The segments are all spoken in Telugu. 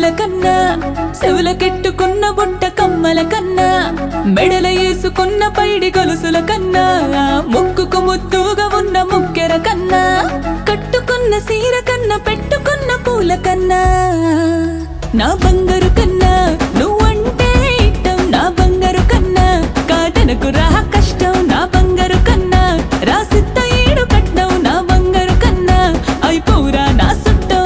పువ్వుల కన్నా చెవులకెట్టుకున్న బుట్ట కమ్మల కన్నా మెడల వేసుకున్న పైడి గొలుసుల కన్నా ముక్కుకు ముద్దుగా ఉన్న ముక్కెర కన్నా కట్టుకున్న సీర కన్నా పెట్టుకున్న పూల కన్నా నా బంగారు కన్నా నువ్వంటే ఇష్టం నా బంగారు కన్నా కాటనకు రా కష్టం నా బంగారు కన్నా రాసిత్త ఏడు కట్నం నా బంగారు కన్నా అయిపోరా నా సుట్టం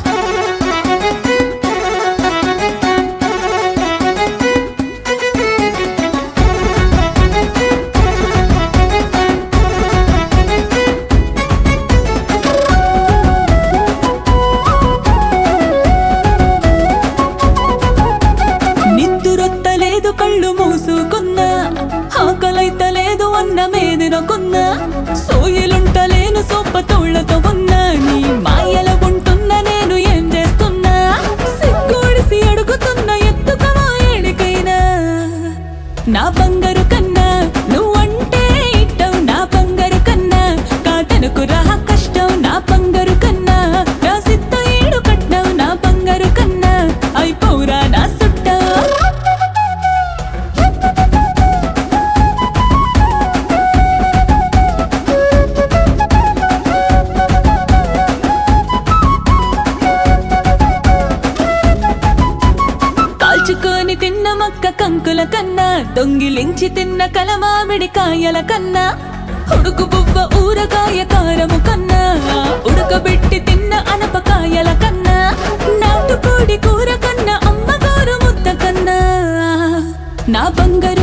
నిద్దురొత్తలేదు కళ్ళు మూసుకున్నా ఆకలైతలేదు అన్న మేదినకున్నా సోయలుంటలేను సొప్ప తోళ్లతో ఉన్నా నీ మాయల ఉంటున్నా నేను ఏం చేస్తున్నా సిగ్గోడిసి అడుగుతున్నా ఎత్తుకవా ఏడికైనా నా బంగారు కన్నా నువ్వంటే ఇట్టం నా బంగారు కన్నా కాటనుకు రా కష్టం నా బంగారు కన్నా రాసిత్త ఏడు కట్నం నా బంగారు కన్నా అయిపోరా నా సుట్టం కాల్చుకొని తిన్న మక్క కంకుల కన్నా దొంగిలించి తిన్న కలమామిడి కాయల కన్నా ఉడుకు బువ్వ ఊరగాయ కారము కన్నా ఉడకబెట్టి తిన్న అనపకాయల కన్నా నాటుకోడి కూర కన్నా అమ్మగారు ముద్ద కన్నా నా బంగారు